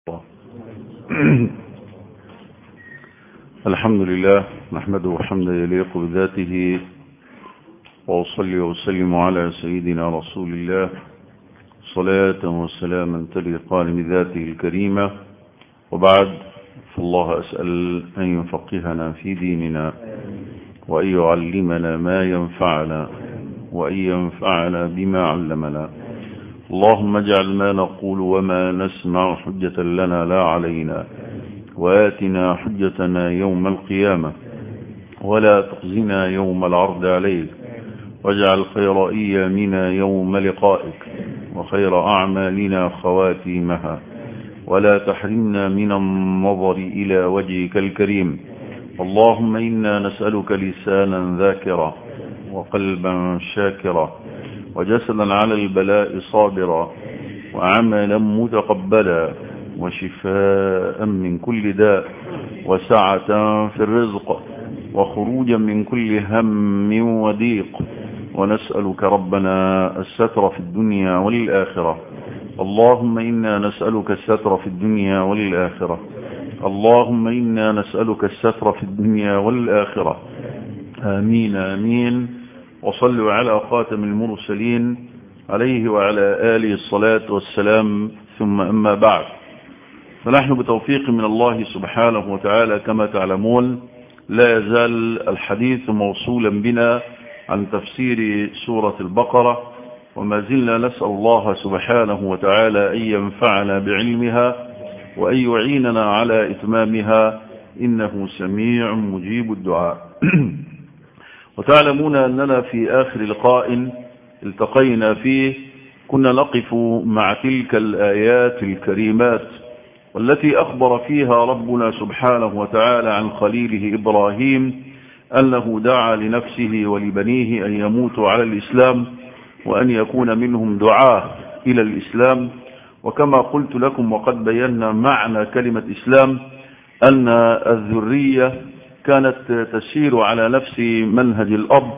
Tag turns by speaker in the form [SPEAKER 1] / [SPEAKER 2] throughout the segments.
[SPEAKER 1] الحمد لله نحمده حمدا يليق بذاته وأصلي وأسلم على سيدنا رسول الله صلاة وسلاما تليقان بذاته الكريمة وبعد فالله أسأل أن يفقهنا في ديننا وأن يعلمنا ما ينفعنا وأن ينفعنا بما علمنا اللهم اجعل ما نقول وما نسمع حجة لنا لا علينا وآتنا حجتنا يوم القيامة ولا تخزنا يوم العرض عليك واجعل خير أيامنا يوم لقائك وخير أعمالنا خواتيمها ولا تحرمنا من النظر إلى وجهك الكريم اللهم إنا نسألك لسانا ذاكرا وقلبا شاكرا وجسدا على البلاء صابرا وعملا متقبلا وشفاء من كل داء وسعة في الرزق وخروجا من كل هم وضيق ونسألك ربنا الستر في الدنيا والآخرة اللهم إنا نسألك الستر في الدنيا والآخرة اللهم إنا نسألك الستر في الدنيا والآخرة آمين آمين وصلوا على خاتم المرسلين عليه وعلى آله الصلاة والسلام ثم أما بعد فنحن بتوفيق من الله سبحانه وتعالى كما تعلمون لا يزال الحديث موصولا بنا عن تفسير سورة البقرة وما زلنا نسأل الله سبحانه وتعالى أن ينفعنا بعلمها وأن يعيننا على إتمامها إنه سميع مجيب الدعاء وتعلمون أننا في آخر لقاء التقينا فيه كنا نقف مع تلك الآيات الكريمات والتي أخبر فيها ربنا سبحانه وتعالى عن خليله إبراهيم أنه دعا لنفسه ولبنيه أن يموتوا على الإسلام وأن يكون منهم دعاه إلى الإسلام وكما قلت لكم وقد بينا معنى كلمة إسلام أن الذرية كانت تسير على نفس منهج الأب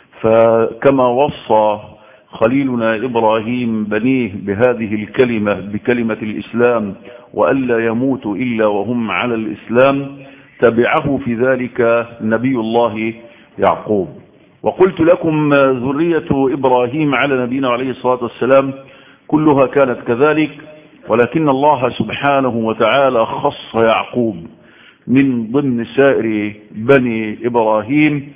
[SPEAKER 1] فكما وصى خليلنا إبراهيم بنيه بهذه الكلمة بكلمة الإسلام وألا يموتوا إلا وهم على الإسلام تبعه في ذلك نبي الله يعقوب وقلت لكم ذرية إبراهيم على نبينا عليه الصلاة والسلام كلها كانت كذلك ولكن الله سبحانه وتعالى خص يعقوب من ضمن سائر بني إبراهيم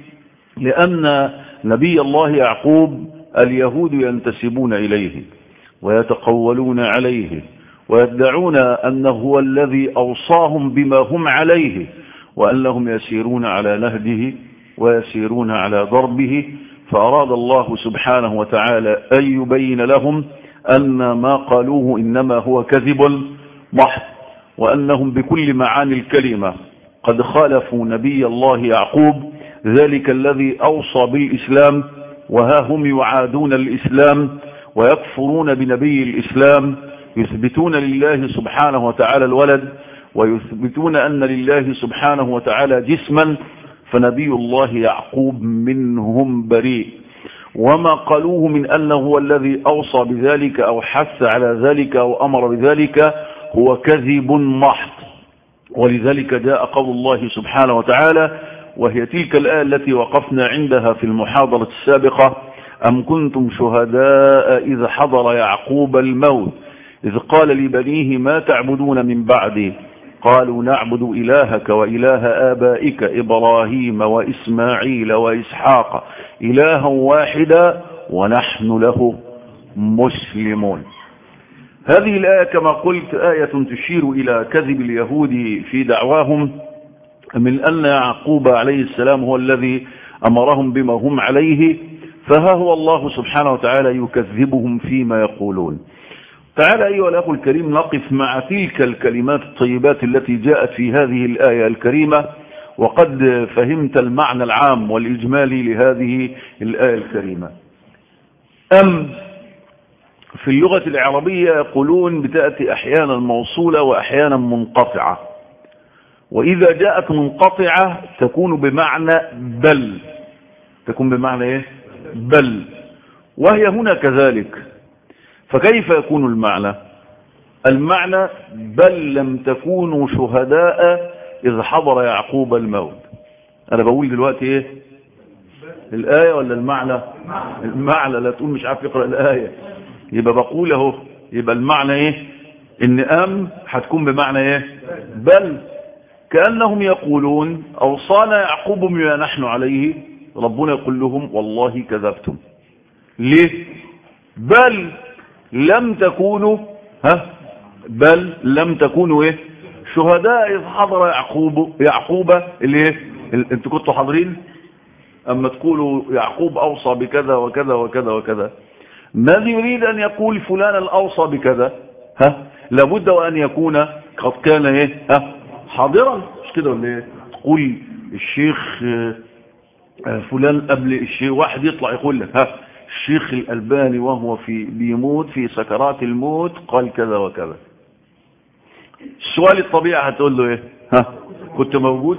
[SPEAKER 1] لأن نبي الله يعقوب اليهود ينتسبون إليه ويتقولون عليه ويدعون أنه هو الذي أوصاهم بما هم عليه وأنهم يسيرون على نهجه ويسيرون على ضربه فأراد الله سبحانه وتعالى أن يبين لهم أن ما قالوه إنما هو كذب محض وأنهم بكل معاني الكلمة قد خالفوا نبي الله يعقوب ذلك الذي أوصى بالإسلام وها هم يعادون الإسلام ويكفرون بنبي الإسلام يثبتون لله سبحانه وتعالى الولد ويثبتون أن لله سبحانه وتعالى جسما فنبي الله يعقوب منهم بريء وما قالوه من أنه هو الذي أوصى بذلك أو حث على ذلك أو أمر بذلك هو كذب محض ولذلك جاء قول الله سبحانه وتعالى وهي تلك الآية التي وقفنا عندها في المحاضرة السابقة أم كنتم شهداء إذ حضر يعقوب الموت إذ قال لبنيه ما تعبدون من بعدي قالوا نعبد إلهك وإله آبائك إبراهيم وإسماعيل وإسحاق إلها واحدا ونحن له مسلمون هذه الآية كما قلت آية تشير إلى كذب اليهود في دعواهم من أن يعقوب عليه السلام هو الذي أمرهم بما هم عليه فها هو الله سبحانه وتعالى يكذبهم فيما يقولون تعالى أيها الأخ الكريم نقف مع تلك الكلمات الطيبات التي جاءت في هذه الآية الكريمة وقد فهمت المعنى العام والإجمالي لهذه الآية الكريمة أم في اللغة العربية يقولون بتأتي أحيانا موصولة وأحيانا منقطعة وإذا جاءت منقطعة تكون بمعنى بل تكون بمعنى إيه بل وهي هنا كذلك فكيف يكون المعنى المعنى بل لم تكونوا شهداء إذ حضر يعقوب الموت أنا بقول دلوقتي إيه الآية ولا المعنى المعنى لا تقول مش عارف يقرأ الآية يبقى بقول اهو يبقى المعنى إيه إن أم هتكون بمعنى إيه بل كأنهم يقولون أوصانا يعقوب بما نحن عليه ربنا يقول لهم والله كذبتم ليه بل لم تكونوا ها بل لم تكونوا ايه شهداء اذ حضر يعقوب يعقوب اللي ايه انتوا كنتوا حاضرين اما تقولوا يعقوب اوصى بكذا وكذا وكذا وكذا من يريد ان يقول فلان الاوصى بكذا ها لابد وان يكون قد كان ايه ها حاضرا مش كده ولا ايه تقول الشيخ فلان قبل الشيخ واحد يطلع يقول لك ها الشيخ الألباني وهو في بيموت في سكرات الموت قال كذا وكذا السؤال الطبيعي هتقول له ايه ها كنت موجود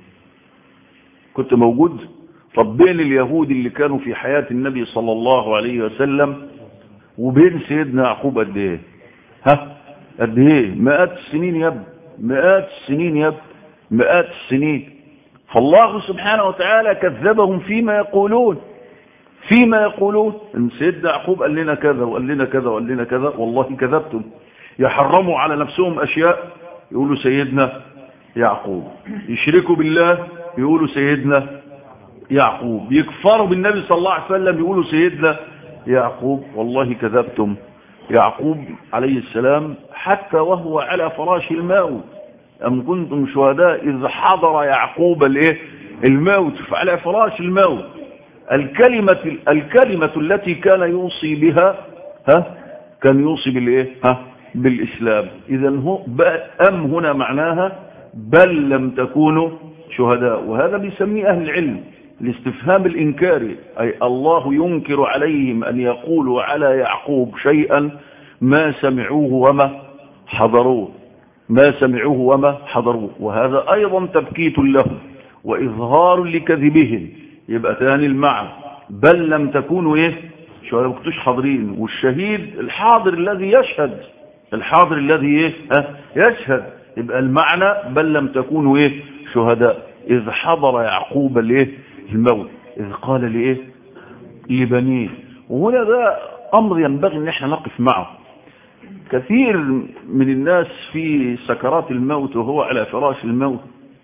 [SPEAKER 1] كنت موجود طب بين اليهود اللي كانوا في حياة النبي صلى الله عليه وسلم وبين سيدنا يعقوب قد ايه ها قد ايه مئات السنين يا ابني مئات السنين يا ابني مئات السنين فالله سبحانه وتعالى كذبهم فيما يقولون فيما يقولون ان سيدنا يعقوب قال لنا كذا وقال لنا كذا وقال لنا كذا والله كذبتم يحرموا على نفسهم اشياء يقولوا سيدنا يعقوب يشركوا بالله يقولوا سيدنا يعقوب يكفروا بالنبي صلى الله عليه وسلم يقولوا سيدنا يعقوب والله كذبتم يعقوب عليه السلام حتى وهو على فراش الموت أم كنتم شهداء إذ حضر يعقوب الايه الموت فعلى فراش الموت الكلمة الكلمة التي كان يوصي بها ها كان يوصي بالايه ها بالإسلام إذا هو أم هنا معناها بل لم تكونوا شهداء وهذا بيسميه أهل العلم الاستفهام الإنكاري أي الله ينكر عليهم أن يقولوا على يعقوب شيئا ما سمعوه وما حضروه ما سمعوه وما حضروه وهذا أيضا تبكيت لهم وإظهار لكذبهم يبقى تاني المعنى بل لم تكونوا ايه شو ما كنتوش حاضرين والشهيد الحاضر الذي يشهد الحاضر الذي ايه ها يشهد يبقى المعنى بل لم تكونوا ايه شهداء اذ حضر يعقوب الايه الموت اذ قال لايه لبنيه وهنا ده امر ينبغي ان احنا نقف معه كثير من الناس في سكرات الموت وهو على فراش الموت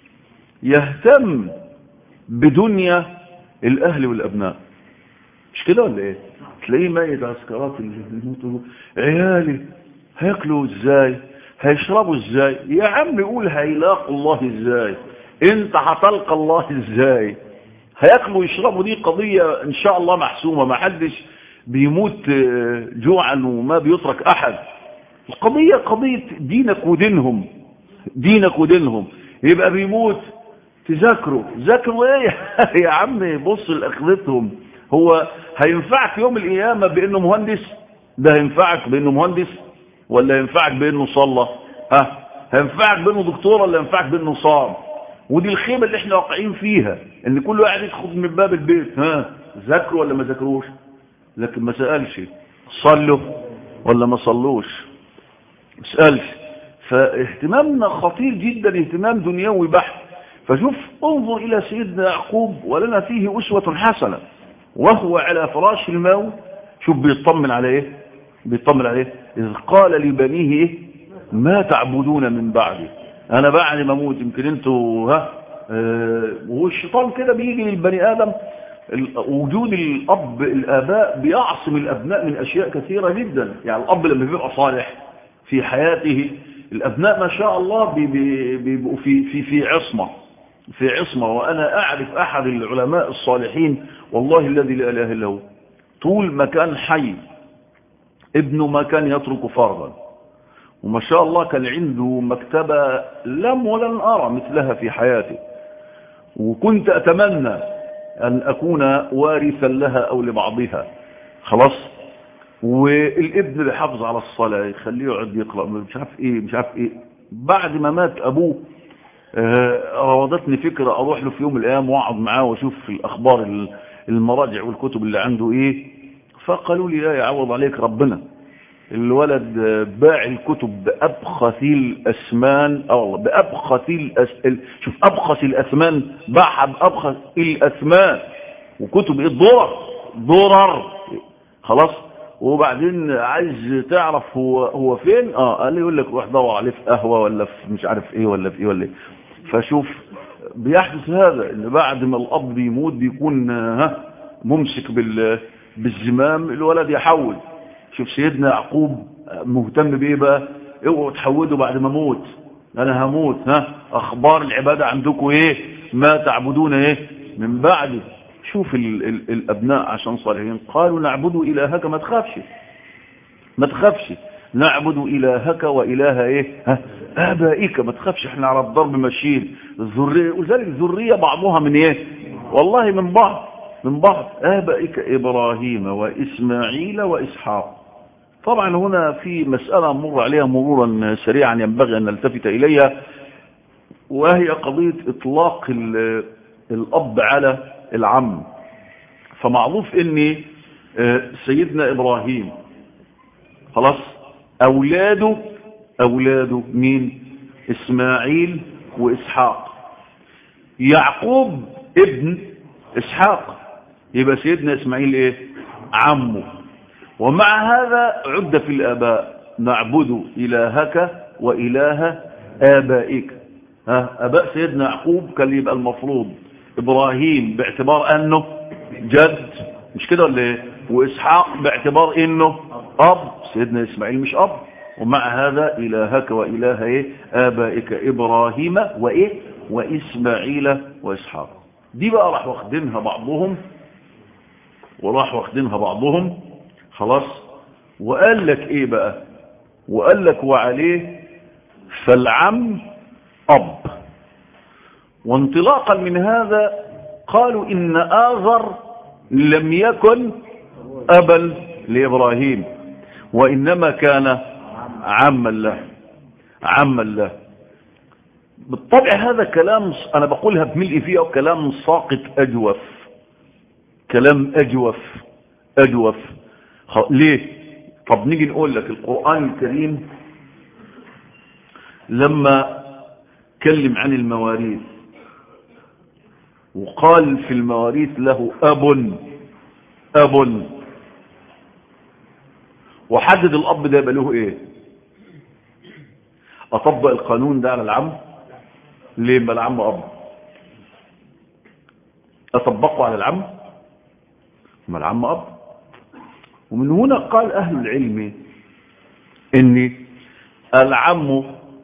[SPEAKER 1] يهتم بدنيا الاهل والابناء مش كده ولا ايه تلاقيه ميت على سكرات الموت عيالي هياكلوا ازاي هيشربوا ازاي يا عم قول هيلاقوا الله ازاي انت هتلقى الله ازاي هياكلوا ويشربوا دي قضية ان شاء الله محسومة ما حدش بيموت جوعا وما بيترك احد القضية قضية دينك ودينهم دينك ودينهم يبقى بيموت تذاكروا ذاكروا ايه يا عم بص لاخذتهم هو هينفعك يوم القيامة بانه مهندس ده هينفعك بانه مهندس ولا ينفعك بانه صلى ها هينفعك بانه دكتور ولا ينفعك بانه صام ودي الخيمة اللي احنا واقعين فيها ان كل واحد يدخل من باب البيت ها ذاكروا ولا ما ذاكروش لكن ما سألش صلوا ولا ما صلوش ما سألش فاهتمامنا خطير جدا اهتمام دنيوي بحت فشوف انظر الى سيدنا يعقوب ولنا فيه اسوة حسنة وهو على فراش الموت شوف بيطمن على ايه بيطمن على ايه اذ قال لبنيه ايه ما تعبدون من بعدي انا بعد ما اموت يمكن انتوا ها اه والشيطان كده بيجي للبني ادم وجود الاب الاباء بيعصم الابناء من اشياء كثيرة جدا يعني الاب لما بيبقى صالح في حياته الابناء ما شاء الله بيبقوا في في في عصمه في عصمه وانا اعرف احد العلماء الصالحين والله الذي لا اله الا هو طول ما كان حي ابنه ما كان يترك فرضا وما شاء الله كان عنده مكتبة لم ولن أرى مثلها في حياتي وكنت أتمنى أن أكون وارثا لها أو لبعضها خلاص والابن اللي حافظ على الصلاة يخليه يقعد يقرأ مش عارف ايه مش عارف ايه بعد ما مات ابوه راودتني فكرة اروح له في يوم من الايام واقعد معاه واشوف في الاخبار المراجع والكتب اللي عنده ايه فقالوا لي يا يعوض عليك ربنا الولد باع الكتب بأبخث الأثمان اه والله بأبخث الأس... شوف أبخث الأثمان باعها بأبخث الأثمان وكتب ايه الضرر ضرر خلاص وبعدين عايز تعرف هو هو فين اه قال لي يقول لك روح دور عليه في قهوه ولا في مش عارف ايه ولا في ايه ولا ايه فشوف بيحدث هذا ان بعد ما الاب بيموت بيكون ها ممسك بال بالزمام الولد يحول شوف سيدنا يعقوب مهتم بايه بقى اوعوا تحودوا بعد ما اموت انا هموت ها اخبار العباده عندكم ايه ما تعبدون ايه من بعدي شوف ال ال الابناء عشان صالحين قالوا نعبد الهك ما تخافش ما تخافش نعبد الهك واله ايه ها ابائك ما تخافش احنا على الضرب ماشيين الذريه ولذلك الذريه بعضها من ايه والله من بعض من بعض ابائك ابراهيم واسماعيل واسحاق طبعا هنا في مسألة مر عليها مرورا سريعا ينبغي أن نلتفت إليها وهي قضية إطلاق الأب على العم فمعروف ان سيدنا ابراهيم خلاص اولاده اولاده مين اسماعيل واسحاق يعقوب ابن اسحاق يبقى سيدنا اسماعيل ايه عمه ومع هذا عد في الاباء نعبد الهك واله ابائك ها اباء سيدنا يعقوب كان يبقى المفروض ابراهيم باعتبار انه جد مش كده ولا ايه واسحاق باعتبار انه اب سيدنا اسماعيل مش اب ومع هذا الهك واله ايه ابائك ابراهيم وايه واسماعيل واسحاق دي بقى راح واخدينها بعضهم وراح واخدينها بعضهم خلاص وقال لك ايه بقى وقال لك وعليه فالعم اب وانطلاقا من هذا قالوا إن آذر لم يكن أبا لإبراهيم وإنما كان عما له عما له بالطبع هذا كلام أنا بقولها بملء فيها كلام ساقط أجوف كلام أجوف أجوف ليه طب نيجي نقول لك القرآن الكريم لما كلم عن المواريث وقال في المواريث له أب أب وحدد الأب ده يبقى له إيه أطبق القانون ده على العم ليه ما العم أب أطبقه على العم ما العم أب ومن هنا قال أهل العلم إن العم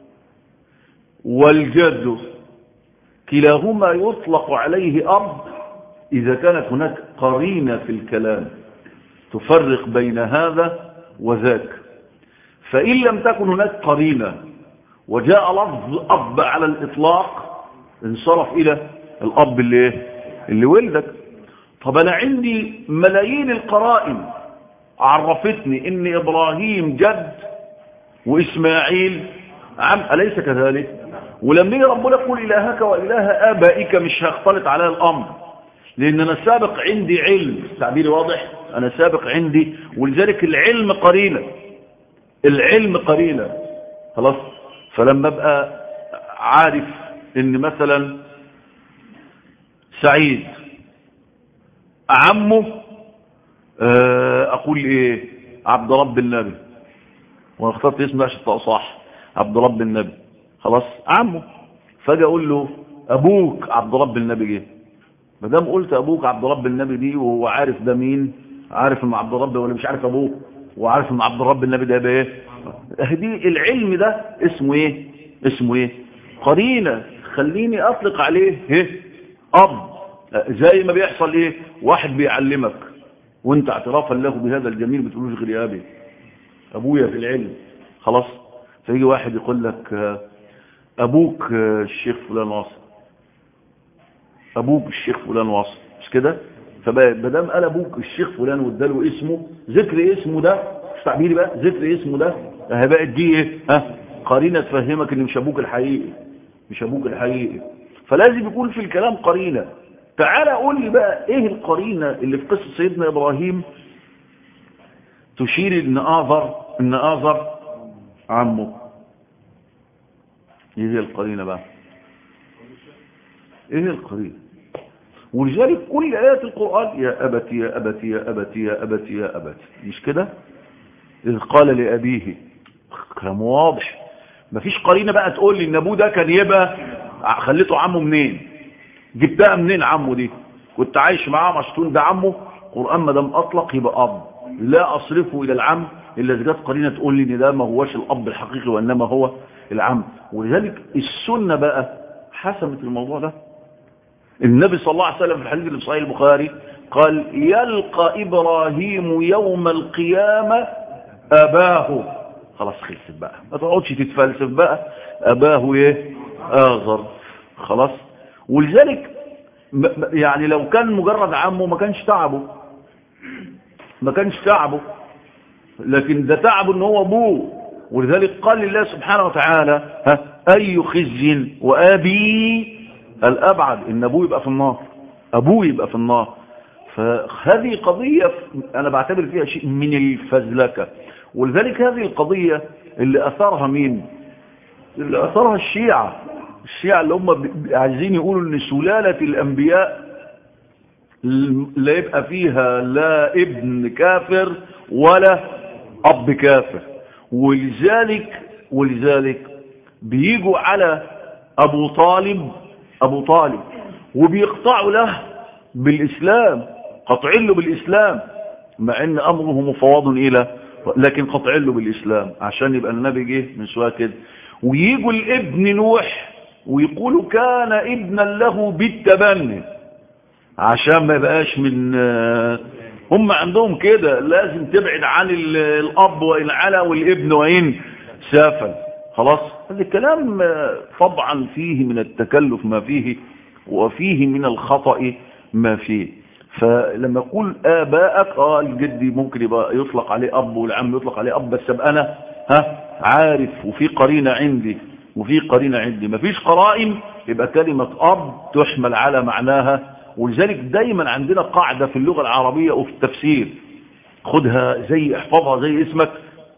[SPEAKER 1] والجد كلاهما يطلق عليه أب إذا كانت هناك قرينة في الكلام تفرق بين هذا وذاك فإن لم تكن هناك قرينة وجاء لفظ أب على الإطلاق انصرف إلى الأب اللي, اللي ولدك طب أنا عندي ملايين القرائن عرفتني إن إبراهيم جد وإسماعيل عم أليس كذلك ولما يجي ربنا يقول إلهك وإله آبائك مش هيختلط عليها الأمر لأن أنا سابق عندي علم تعبيري واضح أنا سابق عندي ولذلك العلم قرينة العلم قرينة خلاص فلما أبقى عارف إن مثلا سعيد عمه أقول إيه عبد رب النبي وانا اخترت اسم عشان صح عبد رب النبي خلاص عمه فاجي اقول له ابوك عبد رب النبي جه ما دام قلت ابوك عبد رب النبي دي وهو عارف ده مين عارف ان عبد رب ولا مش عارف ابوه وعارف ان عبد رب النبي ده ايه دي العلم ده اسمه ايه اسمه ايه قرينه خليني اطلق عليه ايه اب زي ما بيحصل ايه واحد بيعلمك وانت اعترافا له بهذا الجميل بتقولوش غير يا ابي ابويا في العلم خلاص فيجي واحد يقول لك ابوك الشيخ فلان واصل ابوك الشيخ فلان واصل مش كده فما دام قال ابوك الشيخ فلان واداله اسمه ذكر اسمه ده مش تعبيري بقى ذكر اسمه ده اهي بقت دي ايه ها قرينه تفهمك ان مش ابوك الحقيقي مش ابوك الحقيقي فلازم يكون في الكلام قرينه تعال قول لي بقى ايه القرينه اللي في قصه سيدنا ابراهيم تشير ان اعذر ان آزر عمه ايه هي القرينة بقى ايه هي القرينة ولذلك كل آيات القرآن يا أبت يا أبت يا أبت يا أبت يا أبت مش كده إذ قال لأبيه كلام واضح مفيش قرينة بقى تقول لي ان ابوه ده كان يبقى خليته عمه منين جبتها منين عمه دي كنت عايش معاه مشطون ده عمه قرآن ما دام أطلق يبقى أب لا أصرفه إلى العم إلا إذا جت قرينة تقول لي إن ده ما هوش الأب الحقيقي وإنما هو العم ولذلك السنة بقى حسمت الموضوع ده النبي صلى الله عليه وسلم في الحديث اللي في صحيح البخاري قال يلقى إبراهيم يوم القيامة أباه خلاص خلصت بقى ما تقعدش تتفلسف بقى أباه إيه آغر خلاص ولذلك يعني لو كان مجرد عمه ما كانش تعبه ما كانش تعبه لكن ده تعبه ان هو ابوه ولذلك قال لله سبحانه وتعالى ها اي خزي وابي الابعد ان ابوه يبقى في النار ابوه يبقى في النار فهذه قضية انا بعتبر فيها شيء من الفزلكة ولذلك هذه القضية اللي اثرها مين اللي اثرها الشيعة الشيعة اللي هم عايزين يقولوا ان سلالة الانبياء لا يبقى فيها لا ابن كافر ولا اب كافر ولذلك ولذلك بيجوا على ابو طالب ابو طالب وبيقطعوا له بالاسلام قطعين له بالاسلام مع ان امره مفوض الى لكن قطعين له بالاسلام عشان يبقى النبي جه من شويه كده ويجوا الابن نوح ويقولوا كان ابنا له بالتبني عشان ما يبقاش من هم عندهم كده لازم تبعد عن الاب وان علا والابن وان سافل خلاص هذا الكلام طبعا فيه من التكلف ما فيه وفيه من الخطأ ما فيه فلما يقول آباءك اه الجدي ممكن يبقى يطلق عليه أب والعم يطلق عليه أب بس أبقى أنا ها عارف وفي قرينة عندي وفي قرينة عندي مفيش قرائن يبقى كلمة أب تحمل على معناها ولذلك دايما عندنا قاعدة في اللغة العربية وفي التفسير خدها زي احفظها زي اسمك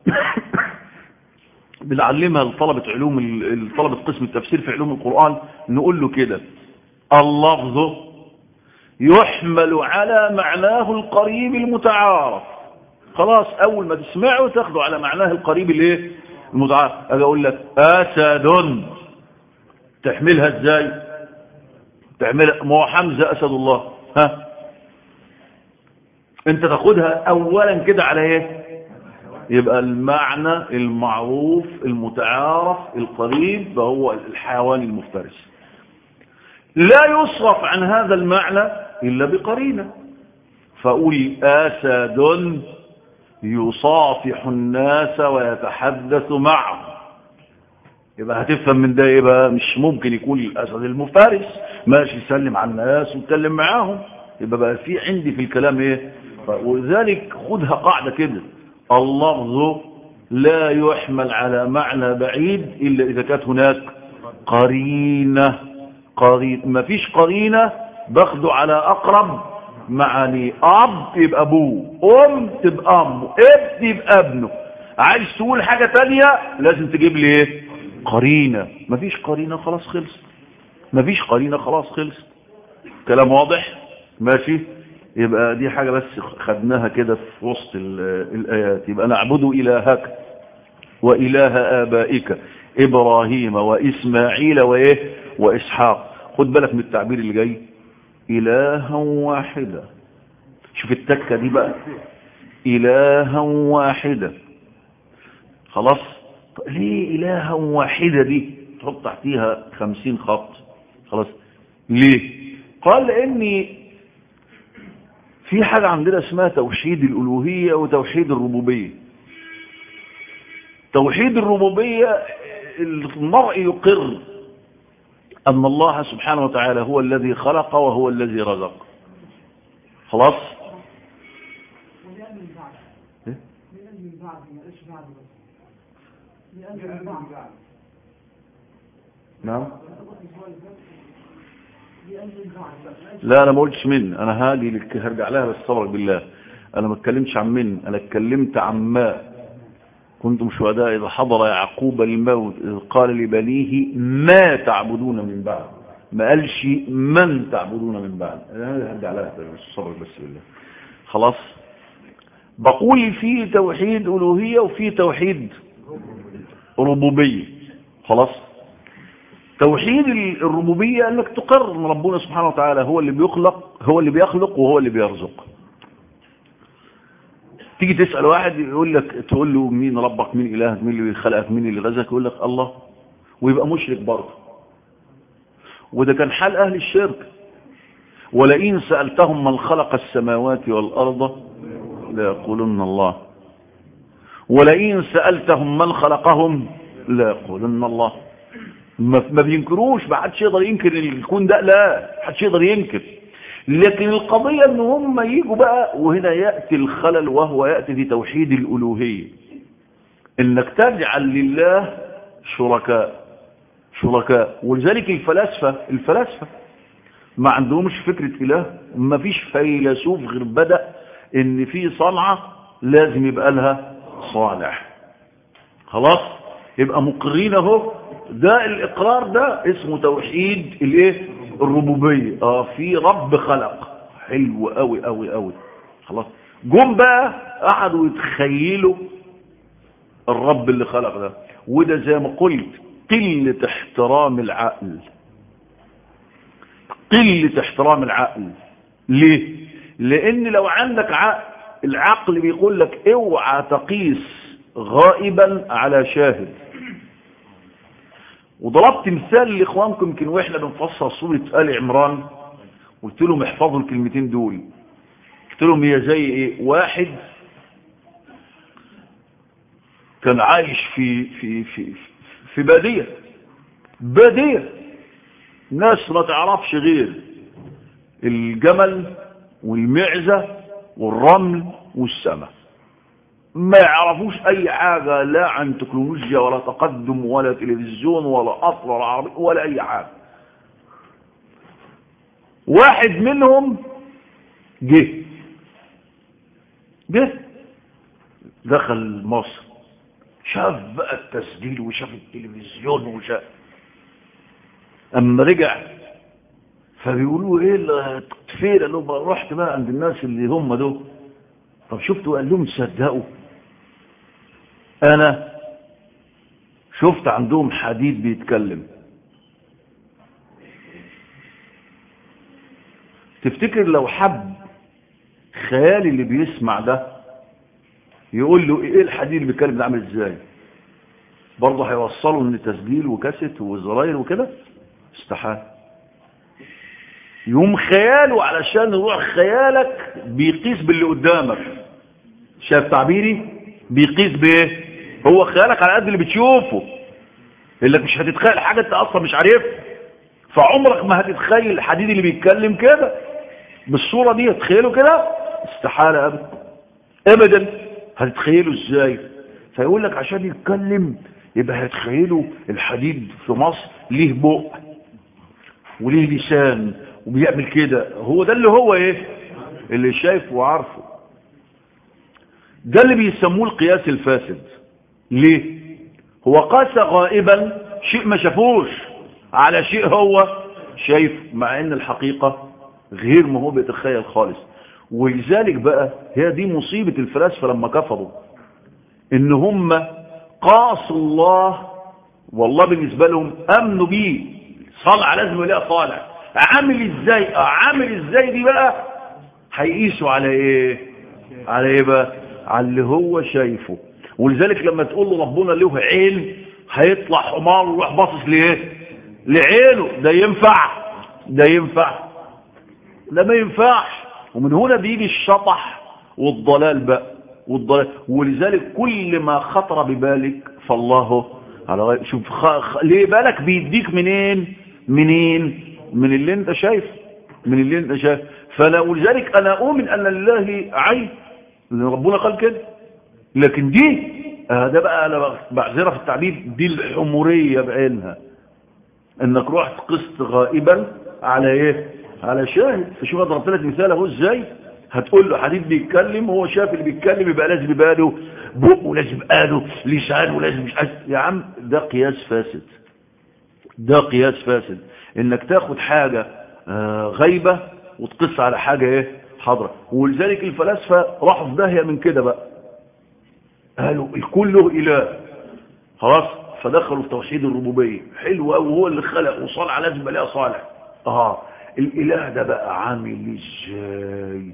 [SPEAKER 1] بنعلمها لطلبة علوم طلبة قسم التفسير في علوم القرآن نقول له كده اللفظ يحمل على معناه القريب المتعارف خلاص اول ما تسمعه تاخده على معناه القريب الايه المتعارف اجي اقول لك اسد تحملها ازاي تعملها ما هو حمزه اسد الله ها انت تاخدها اولا كده على ايه يبقى المعنى المعروف المتعارف القريب هو الحيوان المفترس لا يصرف عن هذا المعنى إلا بقرينة فأقول أسد يصافح الناس ويتحدث معهم يبقى هتفهم من ده يبقى مش ممكن يكون الأسد المفترس ماشي يسلم على الناس ويتكلم معاهم يبقى بقى في عندي في الكلام ايه ولذلك خدها قاعدة كده اللفظ لا يحمل على معنى بعيد إلا إذا كانت هناك قرينة قرينة ما فيش قرينة باخده على أقرب معاني أب يبقى أبوه أم تبقى أمه ابن يبقى ابنه عايز تقول حاجة تانية لازم تجيب لي ايه قرينة ما فيش قرينة خلاص خلص ما فيش قرينة خلاص خلص كلام واضح ماشي يبقى دي حاجة بس خدناها كده في وسط الآيات يبقى نعبد إلهك وإله آبائك إبراهيم وإسماعيل وإيه وإسحاق خد بالك من التعبير اللي جاي إلها واحدة شوف التكة دي بقى إلها واحدة خلاص ليه إلها واحدة دي تحط تحتيها خمسين خط خلاص ليه قال لأني في حاجة عندنا اسمها توحيد الألوهية وتوحيد الربوبية توحيد الربوبية المرء يقر أن الله سبحانه وتعالى هو الذي خلق وهو الذي رزق خلاص نعم لا انا ما قلتش من انا هاجي لك هرجع لها بس صبرك بالله انا ما اتكلمتش عن من انا اتكلمت عن ما كنتم شهداء إذا حضر يعقوب الموت إذ قال لبنيه ما تعبدون من بعد ما قالش من تعبدون من بعد أنا هدي عليها الصبر بس بالله خلاص بقول في توحيد ألوهية وفي توحيد ربوبية خلاص توحيد الربوبية أنك تقر أن ربنا سبحانه وتعالى هو اللي بيخلق هو اللي بيخلق وهو اللي بيرزق تيجي تسأل واحد يقول لك تقول له مين ربك مين إلهك مين اللي خلقك مين اللي رزقك يقول لك الله ويبقى مشرك برضه وده كان حال أهل الشرك ولئن سألتهم من خلق السماوات والأرض ليقولن الله ولئن سألتهم من خلقهم ليقولن الله ما بينكروش ما حدش يقدر ينكر الكون ده لا حدش يقدر ينكر لكن القضية ان هم يجوا بقى وهنا يأتي الخلل وهو يأتي في توحيد الألوهية انك تجعل لله شركاء شركاء ولذلك الفلاسفة الفلاسفة ما عندهمش فكرة إله ما فيش فيلسوف غير بدأ ان في صنعة لازم يبقى لها صالح خلاص يبقى مقرين اهو ده الاقرار ده اسمه توحيد الايه الربوبيه اه في رب خلق حلو قوي قوي قوي خلاص جم بقى قعدوا يتخيلوا الرب اللي خلق ده وده زي ما قلت قله احترام العقل قله احترام العقل ليه لان لو عندك عقل العقل بيقول لك اوعى تقيس غائبا على شاهد وضربت مثال لاخوانكم يمكن واحنا بنفسر سوره ال عمران قلت لهم احفظوا الكلمتين دول قلت لهم هي زي ايه واحد كان عايش في في في في باديه باديه ناس ما تعرفش غير الجمل والمعزه والرمل والسماء ما يعرفوش اي حاجة لا عن تكنولوجيا ولا تقدم ولا تلفزيون ولا قطر ولا عربي ولا اي حاجة واحد منهم جه جه دخل مصر شاف بقى التسجيل وشاف التلفزيون وشاف اما رجع فبيقولوا ايه اللي فين قال لهم رحت بقى عند الناس اللي هم دول طب شفتوا قال لهم تصدقوا انا شفت عندهم حديد بيتكلم تفتكر لو حب خيالي اللي بيسمع ده يقول له ايه الحديد اللي بيتكلم ده عامل ازاي برضه هيوصلوا ان تسجيل وكاسيت وزراير وكده استحال يوم خياله علشان يروح خيالك بيقيس باللي قدامك شايف تعبيري بيقيس بايه هو خيالك على قد اللي بتشوفه اللي مش هتتخيل حاجه انت اصلا مش عارفها فعمرك ما هتتخيل الحديد اللي بيتكلم كده بالصوره دي هتخيله كده استحاله ابدا ابدا هتتخيله ازاي فيقول لك عشان يتكلم يبقى هتخيله الحديد في مصر ليه بق وليه لسان وبيعمل كده هو ده اللي هو ايه اللي شايفه وعارفه ده اللي بيسموه القياس الفاسد ليه هو قاس غائبا شيء ما شافوش على شيء هو شايف مع ان الحقيقة غير ما هو بيتخيل خالص ولذلك بقى هي دي مصيبة الفلاسفة لما كفروا ان هم قاسوا الله والله بالنسبة لهم امنوا بيه صالح لازم يلاقي صالح عامل ازاي اه عامل ازاي دي بقى هيقيسوا على ايه على ايه بقى على اللي هو شايفه ولذلك لما تقول له ربنا له عين هيطلع حمار ويروح باصص لايه لعينه ده ينفع ده ينفع لا ما ينفعش ومن هنا بيجي الشطح والضلال بقى والضلال ولذلك كل ما خطر ببالك فالله على غير شوف خ... خ... ليه بالك بيديك منين منين من اللي انت شايف من اللي انت شايف فلا ولذلك انا اؤمن ان لله عين لان ربنا قال كده لكن دي آه ده بقى انا بعذرها في التعبير دي الحموريه بعينها انك رحت قسط غائبا على ايه على شاهد فشوف ضربت لك مثال اهو ازاي هتقول له حديث بيتكلم هو شاف اللي بيتكلم يبقى لازم يبقى له بق ولازم قاله لسان ولازم مش قاله. يا عم ده قياس فاسد ده قياس فاسد انك تاخد حاجة آه، غيبة وتقص على حاجة ايه حاضرة ولذلك الفلاسفة راحوا في داهية من كده بقى قالوا الكل له اله خلاص فدخلوا في توحيد الربوبية حلو قوي هو اللي خلق وصالح لازم يبقى ليها صالح اه الاله ده بقى عامل ازاي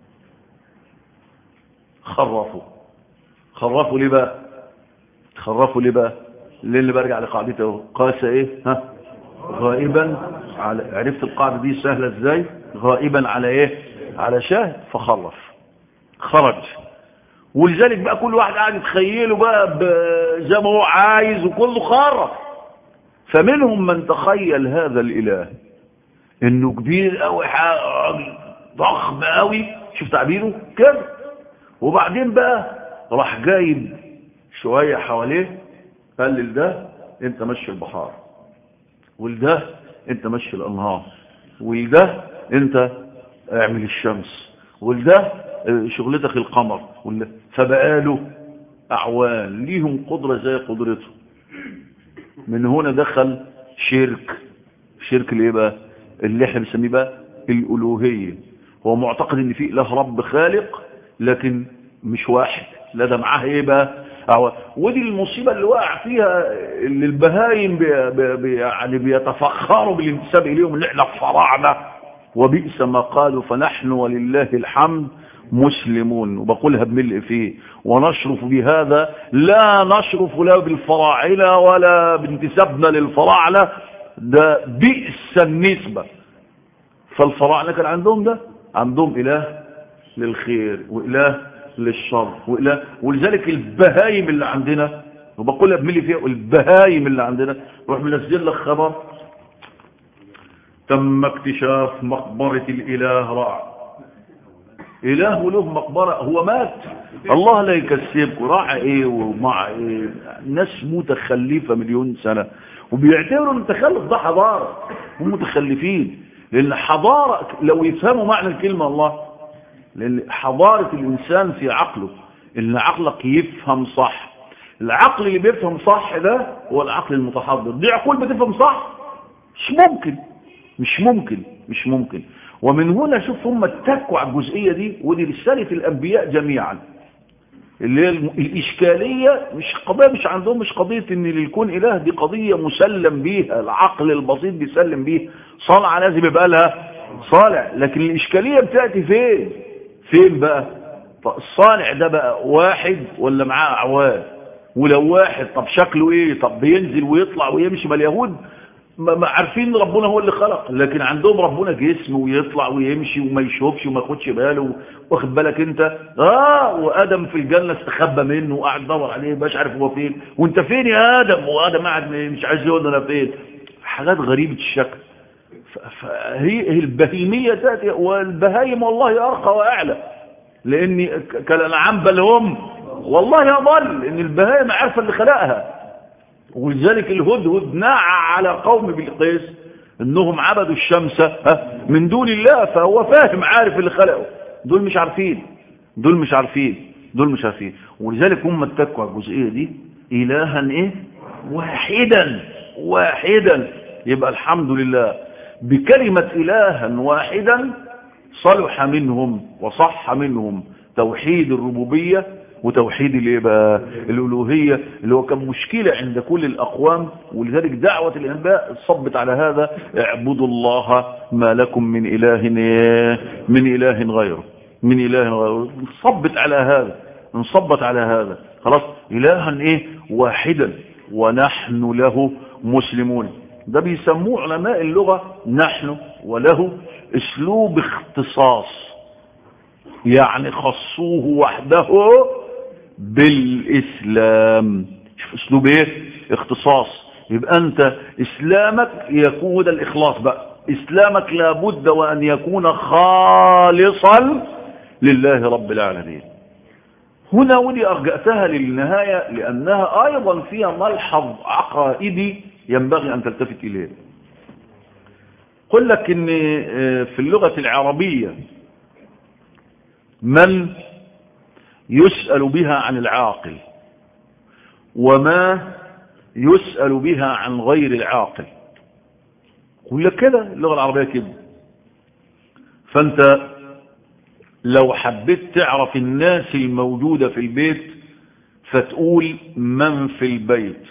[SPEAKER 1] خرفوا خرفوا ليه بقى خرفوا ليه بقى ليه اللي برجع لقاعدته قاس ايه ها غائبا على عرفت القاعدة دي سهلة ازاي غائبا على ايه على شاهد فخرف خرج ولذلك بقى كل واحد قاعد يتخيله بقى ب- زي ما هو عايز وكله خرف فمنهم من تخيل هذا الاله انه كبير قوي راجل ضخم قوي شوف تعبيره كده وبعدين بقى راح جايب شوية حواليه قال لده انت مشي البحار ولده انت مشي الانهار ولده انت اعمل الشمس ولده اه، شغلتك القمر ولا- فبقاله اعوان ليهم قدرة زي قدرته من هنا دخل شرك شرك الايه بقى اللي احنا بنسميه بقى الالوهيه هو معتقد ان في اله رب خالق لكن مش واحد لا ده معاه ايه بقى أعوان. ودي المصيبه اللي وقع فيها اللي البهايم بي بي بي يعني بيتفخروا بالانتساب اليهم ان احنا فراعنه وبئس ما قالوا فنحن ولله الحمد مسلمون وبقولها بملء فيه ونشرف بهذا لا نشرف لا بالفراعنة ولا بانتسابنا للفراعنة ده بئس النسبة فالفراعنة كان عندهم ده عندهم إله للخير وإله للشر وإله ولذلك البهايم اللي عندنا وبقولها بملء فيها البهايم اللي عندنا روح منزل لك خبر تم اكتشاف مقبرة الإله رع إله له مقبرة هو مات الله لا يكسبكم راع ايه ومع ايه ناس متخلفة مليون سنة وبيعتبروا ان التخلف ده حضارة هم متخلفين لان حضارة لو يفهموا معنى الكلمة الله لان حضارة الانسان في عقله ان عقلك يفهم صح العقل اللي بيفهم صح ده هو العقل المتحضر دي عقول بتفهم صح مش ممكن مش ممكن مش ممكن ومن هنا شوف هم اتكوا على الجزئية دي ودي رسالة الأنبياء جميعا اللي هي الم- الإشكالية مش قضية مش عندهم مش قضية إن للكون إله دي قضية مسلم بيها العقل البسيط بيسلم بيه صالعة لازم يبقى لها صالع لكن الإشكالية بتأتي فين فين بقى طب الصانع ده بقى واحد ولا معاه أعوان ولو واحد طب شكله ايه طب بينزل ويطلع ويمشي ما اليهود ما ما عارفين ربنا هو اللي خلق لكن عندهم ربنا جسم ويطلع ويمشي وما يشوفش وما ياخدش باله واخد بالك انت اه وادم في الجنه استخبى منه وقاعد يدور عليه مش عارف هو فين وانت فين يا ادم وادم قاعد مش عايز يقول انا فين حاجات غريبه الشكل ف- فهي هي البهيميه تاتي والبهايم والله ارقى واعلى لان ك- كالانعام بل هم والله اضل ان البهايم عارفه اللي خلقها ولذلك الهدهد نعى على قوم بالقيس انهم عبدوا الشمس ها، من دون الله فهو فاهم عارف اللي خلقه دول مش عارفين دول مش عارفين دول مش عارفين ولذلك هم اتكوا على الجزئيه دي الها ايه واحدا واحدا يبقى الحمد لله بكلمه الها واحدا صلح منهم وصح منهم توحيد الربوبيه وتوحيد الايه بقى الالوهيه اللي هو كان مشكله عند كل الاقوام ولذلك دعوه الانباء صبت على هذا اعبدوا الله ما لكم من اله إيه؟ من اله غيره من اله غيره صبت على هذا انصبت على هذا خلاص الها ايه واحدا ونحن له مسلمون ده بيسموه علماء اللغه نحن وله اسلوب اختصاص يعني خصوه وحده بالإسلام شوف أسلوب إيه اختصاص يبقى أنت إسلامك يكون ده الإخلاص بقى إسلامك لابد وأن يكون خالصا لله رب العالمين هنا ودي أرجأتها للنهاية لأنها أيضا فيها ملحظ عقائدي ينبغي أن تلتفت إليه قل لك إن في اللغة العربية من يسأل بها عن العاقل وما يسأل بها عن غير العاقل يقول لك كده اللغة العربية كده فانت لو حبيت تعرف الناس الموجودة في البيت فتقول من في البيت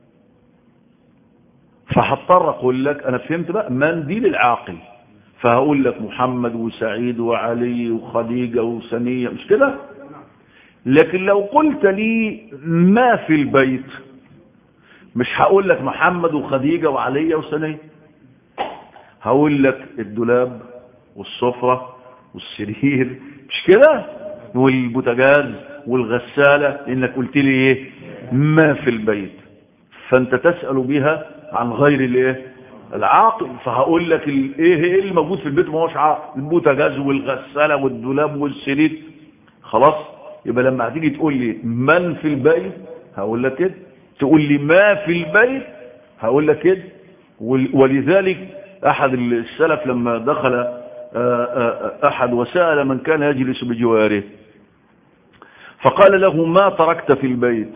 [SPEAKER 1] فهضطر اقول لك انا فهمت بقى من دي للعاقل فهقول لك محمد وسعيد وعلي وخديجة وسنية مش كده لكن لو قلت لي ما في البيت مش هقول لك محمد وخديجة وعلي وسنية هقول لك الدولاب والسفرة والسرير مش كده والبوتاجاز والغسالة لانك قلت لي ايه ما في البيت فانت تسأل بها عن غير الايه العاقل فهقول لك ايه ايه اللي موجود في البيت ما هوش عاقل البوتاجاز والغسالة والدولاب والسرير خلاص يبقى لما هتيجي تقول لي من في البيت هقول لك كده تقول لي ما في البيت هقول لك كده ولذلك احد السلف لما دخل احد وسأل من كان يجلس بجواره فقال له ما تركت في البيت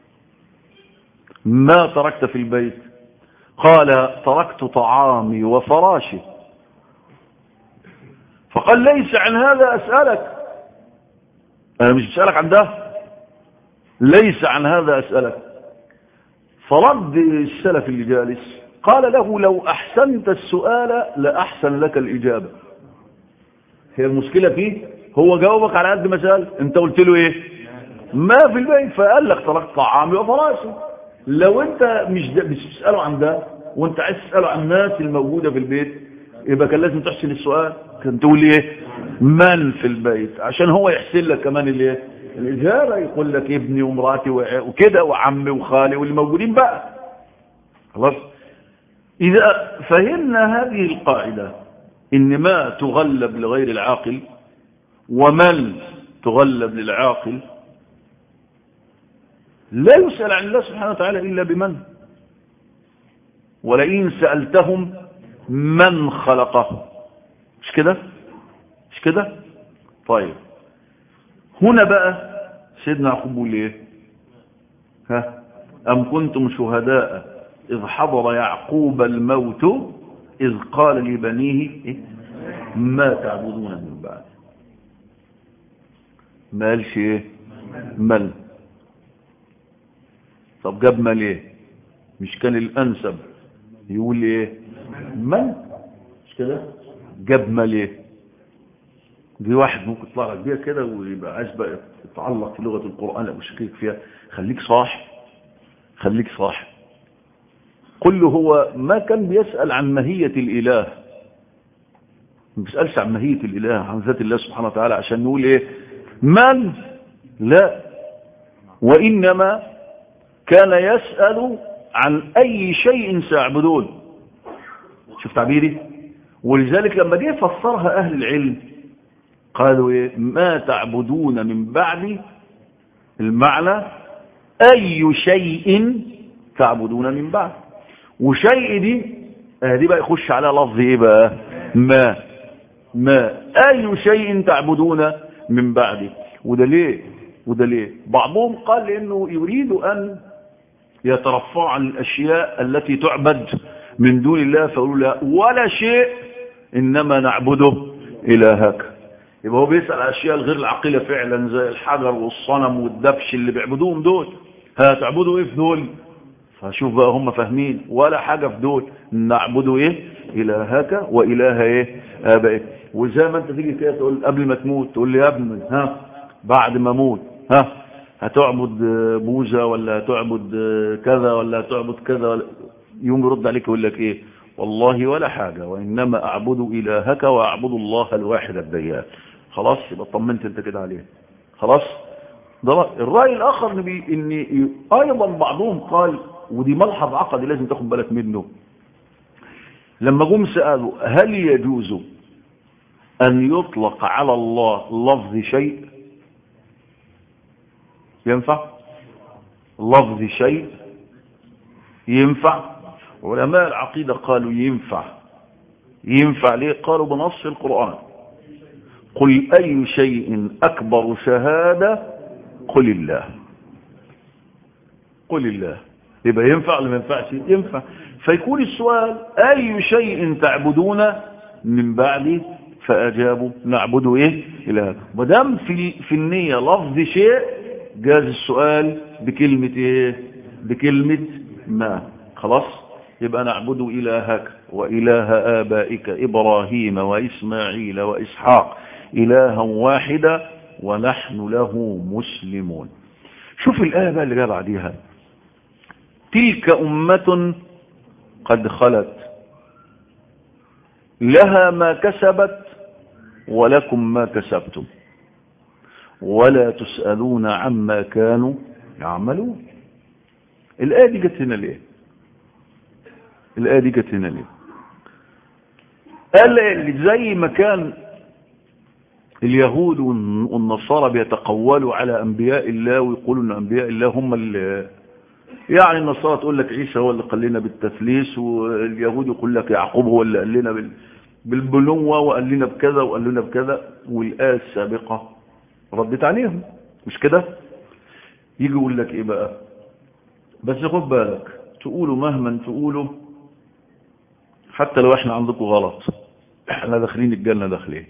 [SPEAKER 1] ما تركت في البيت قال تركت طعامي وفراشي فقال ليس عن هذا أسألك أنا مش بسألك عن ده ليس عن هذا أسألك فرد السلف اللي جالس قال له لو أحسنت السؤال لأحسن لك الإجابة هي المشكلة فيه هو جاوبك على قد ما سأل انت قلت له ايه ما في البيت فقال لك تركت طعامي وفراشي لو انت مش مش تسأله عن ده وانت عايز تسأله عن الناس الموجودة في البيت يبقى كان لازم تحسن السؤال كان تقول ايه من في البيت عشان هو يحسن لك كمان الايه الإجابة يقول لك ابني ومراتي وكده وعمي وخالي واللي موجودين بقى خلاص إذا فهمنا هذه القاعدة إن ما تغلب لغير العاقل ومن تغلب للعاقل لا يسأل عن الله سبحانه وتعالى إلا بمن ولئن سألتهم من خلقه مش كده مش كده طيب هنا بقى سيدنا يعقوب بيقول ايه ها أم كنتم شهداء إذ حضر يعقوب الموت إذ قال لبنيه إيه؟ ما تعبدون من بعد ما قالش ايه من طب جاب ما ليه مش كان الأنسب يقول ايه من مش كده جاب ما ليه دي واحد ممكن يطلع لك بيها كده ويبقى عايز بقى يتعلق في لغة القرآن أو يشكيك فيها خليك صاح خليك صاح قل له هو ما كان بيسأل عن ماهية الإله ما بيسألش عن ماهية الإله عن ذات الله سبحانه وتعالى عشان نقول إيه من لا وإنما كان يسأل عن أي شيء سيعبدون شوف تعبيري ولذلك لما جه فسرها أهل العلم قالوا إيه ما تعبدون من بعدي المعنى أي شيء تعبدون من بعد وشيء دي اه دي بقى يخش على لفظ ايه بقى ما ما اي شيء تعبدون من بعدي وده ليه وده ليه بعضهم قال لانه يريد ان يترفع عن الاشياء التي تعبد من دون الله فيقولوا لا ولا شيء انما نعبده الهك يبقى هو بيسال على الاشياء الغير العقيله فعلا زي الحجر والصنم والدبش اللي بيعبدوهم دول هتعبدوا ايه في دول فشوف بقى هم فاهمين ولا حاجة في دول نعبدوا ايه الهك واله ايه ابائك وزي ما انت تيجي كده تقول قبل ما تموت تقول لي يا ابني ها بعد ما اموت ها هتعبد بوذا ولا هتعبد كذا ولا هتعبد كذا ولا يوم يرد عليك يقول لك ايه والله ولا حاجة وانما اعبد الهك واعبد الله الواحد الديان خلاص يبقى طمنت انت كده عليه خلاص ده رأي. الرأي الآخر ان, بي... إن أيضا بعضهم قال ودي ملحظ عقدي لازم تاخد بالك منه لما جم سألوا هل يجوز أن يطلق على الله لفظ شيء ينفع لفظ شيء ينفع علماء العقيدة قالوا ينفع ينفع ليه قالوا بنص القرآن قل أي شيء أكبر شهادة قل الله قل الله يبقى ينفع ولا ما ينفعش ينفع فيكون السؤال اي شيء تعبدون من بعدي فاجابوا نعبد ايه الهك ما دام في في النيه لفظ شيء جاز السؤال بكلمه ايه بكلمه ما خلاص يبقى نعبد الهك واله ابائك ابراهيم واسماعيل واسحاق الها واحدا ونحن له مسلمون شوف الايه بقى اللي جايه بعديها تلك امه قد خلت لها ما كسبت ولكم ما كسبتم ولا تسألون عما كانوا يعملون الآية دي جت هنا ليه الآية دي جت هنا ليه قال زي ما كان اليهود والنصارى بيتقولوا على أنبياء الله ويقولوا أن أنبياء الله هم اللي يعني النصارى تقول لك عيسى هو اللي قال لنا بالتثليث واليهود يقول لك يعقوب هو اللي قال لنا بال بالبنوة وقال لنا بكذا وقال لنا بكذا والآية السابقة ردت عليهم مش كده يجي يقول لك ايه بقى بس خد بالك تقولوا مهما تقولوا حتى لو احنا عندكم غلط احنا داخلين الجنة داخلين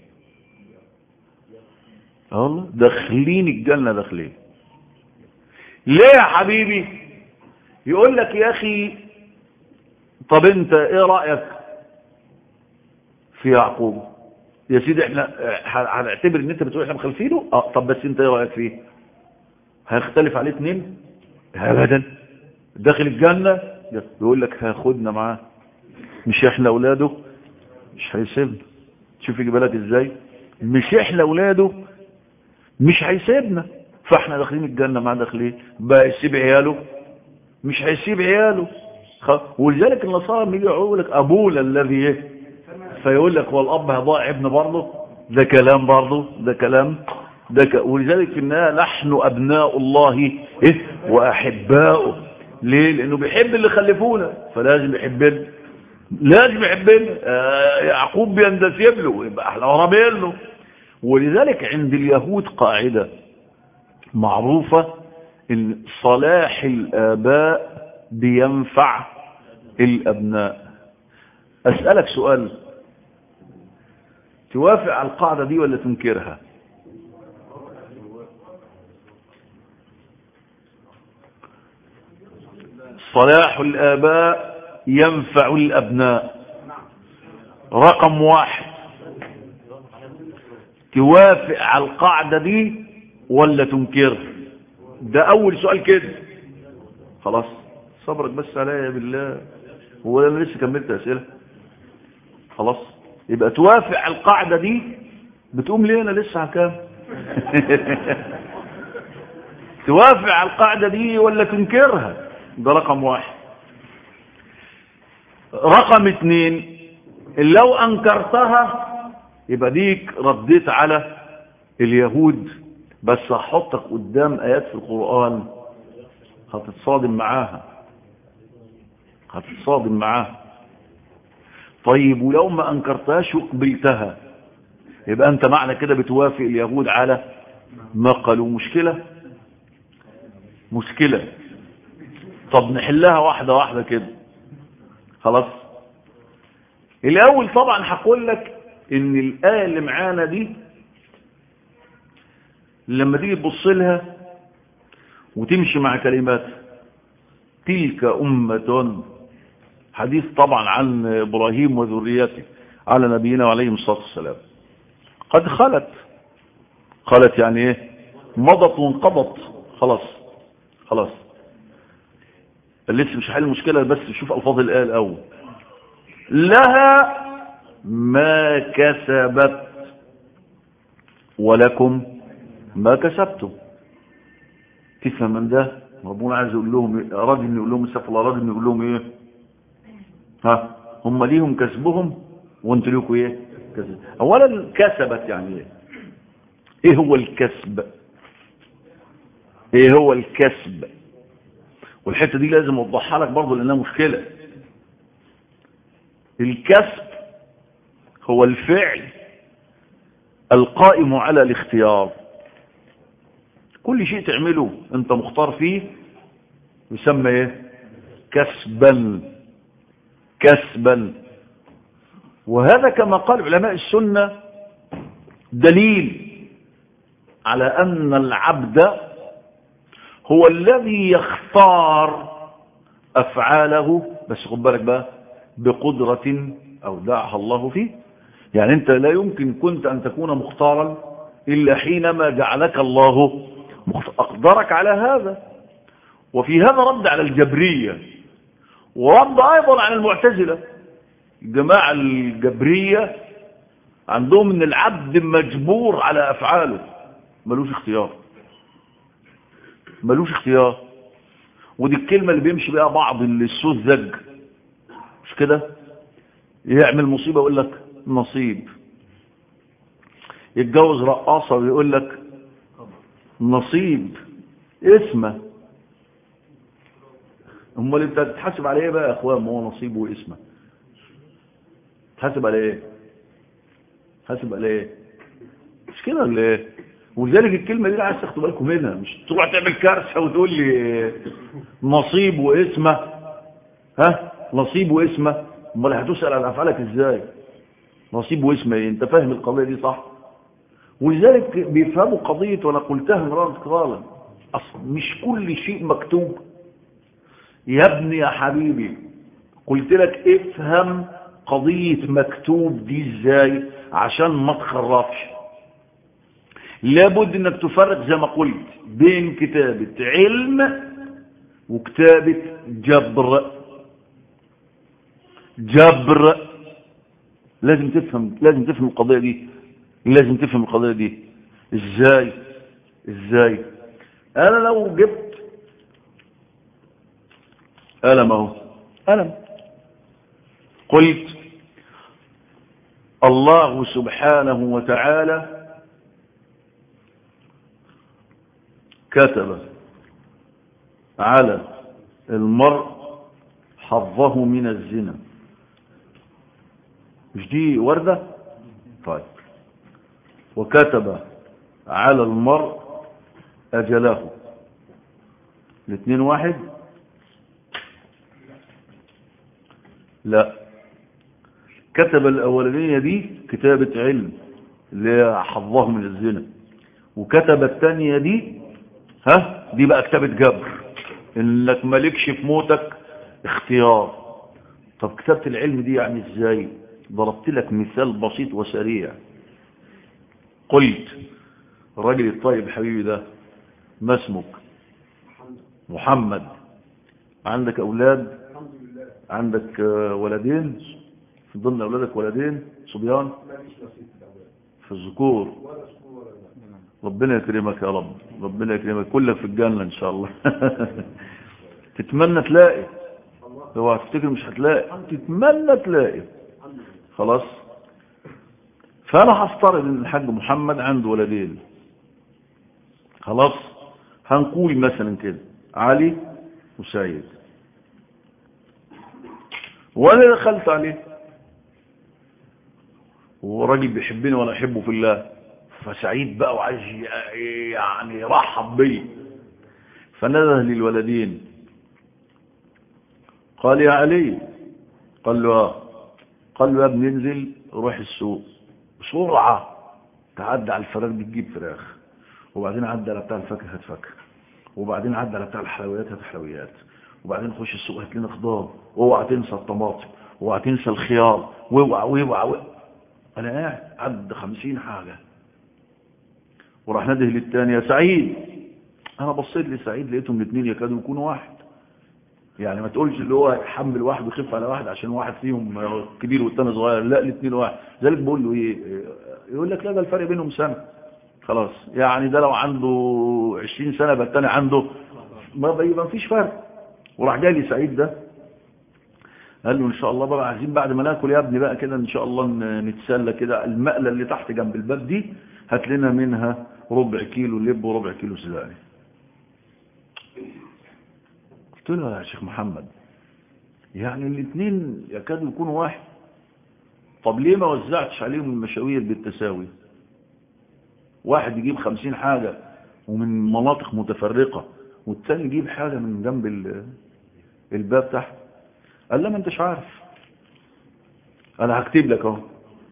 [SPEAKER 1] اه والله داخلين الجنة داخلين ليه يا حبيبي يقول لك يا اخي طب انت ايه رأيك في يعقوب يا سيدي احنا هنعتبر ان انت بتقول احنا مخالفينه اه طب بس انت ايه رايك فيه هيختلف عليه اتنين ابدا داخل الجنه يقول لك هاخدنا معاه مش احنا اولاده مش هيسيبنا شوف يجي بالك ازاي مش احنا اولاده مش هيسيبنا فاحنا داخلين الجنه مع داخلين بقى يسيب عياله مش هيسيب عياله ولذلك النصارى لما يجي يقول لك ابونا الذي ايه فيقول لك هو الاب هيضاع ابن برضه ده كلام برضه ده كلام ده ك... ولذلك في النهايه نحن ابناء الله ايه واحباؤه ليه لانه بيحب اللي خلفونا فلازم يحبنا لازم يحبنا آه يعقوب بينتسب له يبقى احنا قرابين له ولذلك عند اليهود قاعده معروفه ان صلاح الاباء بينفع الابناء اسالك سؤال توافق على القاعدة دي ولا تنكرها صلاح الآباء ينفع الأبناء رقم واحد توافق على القاعدة دي ولا تنكرها ده أول سؤال كده خلاص صبرك بس عليا بالله هو انا لسه كملت أسئلة خلاص يبقى توافق على القاعدة دي بتقوم ليه انا لسه على كام توافق على القاعدة دي ولا تنكرها ده رقم واحد رقم اتنين لو انكرتها يبقى ديك رديت على اليهود بس هحطك قدام ايات في القرآن هتتصادم معاها هتتصادم معاها طيب ولو ما انكرتهاش وقبلتها يبقى انت معنى كده بتوافق اليهود على ما قالوا مشكلة مشكلة طب نحلها واحدة واحدة كده خلاص الاول طبعا هقول لك ان الآية اللي معانا دي لما تيجي تبص لها وتمشي مع كلمات تلك أمة حديث طبعا عن إبراهيم وذريته على نبينا وعليهم الصلاة والسلام قد خلت خلت يعني ايه مضت وانقضت خلاص خلاص لسه مش حل المشكلة بس شوف ألفاظ الآية الأول لها ما كسبت ولكم ما كسبتم تفهم من ده ربنا عايز يقول لهم اراد ان يقول لهم استغفر الله اراد ان يقول لهم ايه ها هم ليهم كسبهم وانتوا ليكم ايه كسب اولا كسبت يعني ايه ايه هو الكسب ايه هو الكسب والحته دي لازم اوضحها لك برضه لانها مشكله الكسب هو الفعل القائم على الاختيار كل شيء تعمله انت مختار فيه يسمى ايه كسبا كسبا وهذا كما قال علماء السنة دليل على أن العبد هو الذي يختار أفعاله بس خد بالك بقى بقدرة أودعها الله فيه يعني أنت لا يمكن كنت أن تكون مختارا إلا حينما جعلك الله أقدرك على هذا وفي هذا رد على الجبرية ورد أيضا على المعتزلة الجماعة الجبرية عندهم ان العبد مجبور على افعاله ملوش اختيار ملوش اختيار ودي الكلمة اللي بيمشي بيها بعض السذج مش كده يعمل مصيبة يقول لك نصيب يتجوز رقاصة ويقول لك نصيب اسمه امال انت تتحاسب على ايه بقى يا اخوان ما هو نصيب واسمه تحاسب على ايه تحاسب على ايه مش كده ولا ايه ولذلك الكلمه دي عايز تاخدوا بالكم منها مش تروح تعمل كارثه وتقول لي نصيب واسمه ها نصيب واسمه امال هتسال عن افعالك ازاي نصيب واسمه ايه انت فاهم القضيه دي صح ولذلك بيفهموا قضيه وانا قلتها مرارا تكرارا اصل مش كل شيء مكتوب يا ابني يا حبيبي قلت لك افهم قضية مكتوب دي ازاي عشان ما تخرفش لابد انك تفرق زي ما قلت بين كتابة علم وكتابة جبر جبر لازم تفهم لازم تفهم القضية دي لازم تفهم القضية دي ازاي ازاي انا لو جبت قلم اهو قلم قلت الله سبحانه وتعالى كتب على المرء حظه من الزنا مش دي وردة طيب وكتب على المرء أجله الاثنين واحد لا كتب الأولانية دي كتابة علم اللي حظه من الزنا وكتب الثانية دي ها دي بقى كتابة جبر انك مالكش في موتك اختيار طب كتابة العلم دي يعني ازاي ضربت لك مثال بسيط وسريع قلت الراجل الطيب حبيبي ده ما اسمك محمد عندك اولاد عندك ولدين في ضمن أولادك ولدين صبيان في الذكور ربنا يكرمك يا رب ربنا يكرمك كلك في الجنة إن شاء الله تتمنى تلاقي لو هتفتكر مش هتلاقي تتمنى تلاقي خلاص فأنا هفترض إن الحاج محمد عنده ولدين خلاص هنقول مثلا كده علي وسيد وانا دخلت عليه وراجل بيحبني وانا احبه في الله فسعيد بقى وعايز يعني يرحب بي فنده للولدين قال يا علي قال له اه قال له يا ابني انزل روح السوق بسرعة تعدى على الفراخ دي تجيب فراخ وبعدين عدى على بتاع الفاكهة هات فاكهة وبعدين عدى على بتاع الحلويات هات حلويات وبعدين خش السوق هات لنا خضار واوعى تنسى الطماطم واوعى تنسى الخيار واوعى واوعى واوعى انا قاعد عد خمسين حاجة وراح نده للتاني يا سعيد انا بصيت لسعيد لقيتهم الاثنين يكادوا يكونوا واحد يعني ما تقولش اللي هو يحمل واحد ويخف على واحد عشان واحد فيهم كبير والتاني صغير لا الاثنين واحد ذلك بقول له ايه يقول لك لا ده الفرق بينهم سنة خلاص يعني ده لو عنده 20 سنة يبقى التاني عنده ما يبقى مفيش فرق وراح جاي لي سعيد ده قال له ان شاء الله بقى عايزين بعد ما ناكل يا ابني بقى كده ان شاء الله نتسلى كده المقله اللي تحت جنب الباب دي هات لنا منها ربع كيلو لب وربع كيلو سوداني قلت له يا شيخ محمد يعني الاثنين يكادوا يكونوا واحد طب ليه ما وزعتش عليهم المشاوير بالتساوي واحد يجيب خمسين حاجة ومن مناطق متفرقة والتاني يجيب حاجة من جنب الباب تحت قال لا ما انتش عارف انا هكتب لك اهو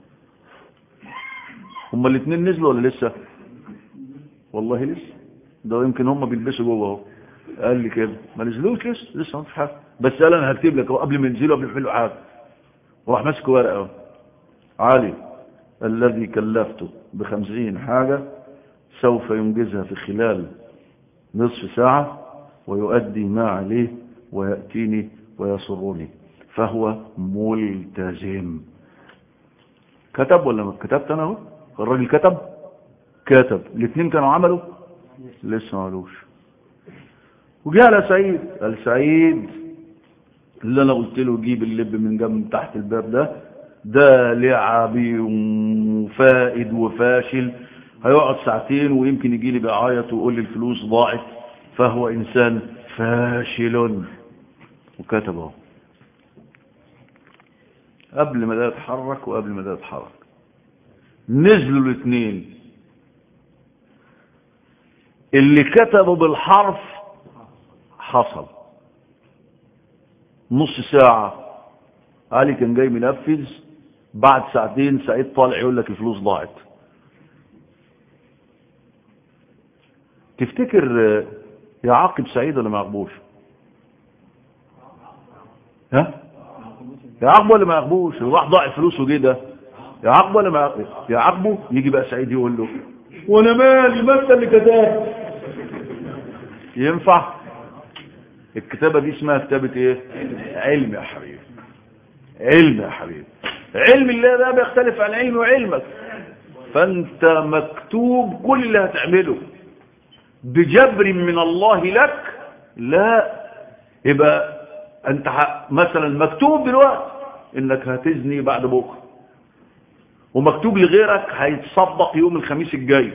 [SPEAKER 1] هما الاثنين نزلوا ولا لسه والله لسه ده يمكن هما بيلبسوا جوه اهو قال لي كده ما نزلوش لسه لسه ما في حاجه بس قال انا هكتب لك اهو قبل ما ينزلوا قبل ما يعملوا حاجه وراح ماسك ورقه اهو علي الذي كلفته بخمسين حاجه سوف ينجزها في خلال نصف ساعه ويؤدي ما عليه وياتيني ويسرني فهو ملتزم كتب ولا ما كتبت انا اهو الراجل كتب كتب الاثنين كانوا عملوا لسه ما عملوش وجاء على سعيد قال سعيد اللي انا قلت له جيب اللب من جنب تحت الباب ده ده لعبي وفائد وفاشل هيقعد ساعتين ويمكن يجي لي بيعيط ويقول لي الفلوس ضاعت فهو انسان فاشل وكتب اهو قبل ما ده يتحرك وقبل ما ده يتحرك نزلوا الاثنين اللي كتبوا بالحرف حصل نص ساعة علي كان جاي منفذ بعد ساعتين سعيد طالع يقول لك الفلوس ضاعت تفتكر يعاقب سعيد ولا ما يعاقبوش ها يعاقبه ولا ما يعاقبوش راح ضاع فلوسه جه ده يعاقبه ولا ما يعاقبه يجي بقى سعيد يقول له وانا مالي ما انت اللي كتبت ينفع الكتابة دي اسمها كتابة ايه علم يا حبيبي علم يا حبيبي علم الله ده بيختلف عن علم وعلمك فانت مكتوب كل اللي هتعمله بجبر من الله لك لا يبقى انت مثلا مكتوب دلوقتي انك هتزني بعد بكره ومكتوب لغيرك هيتصدق يوم الخميس الجاي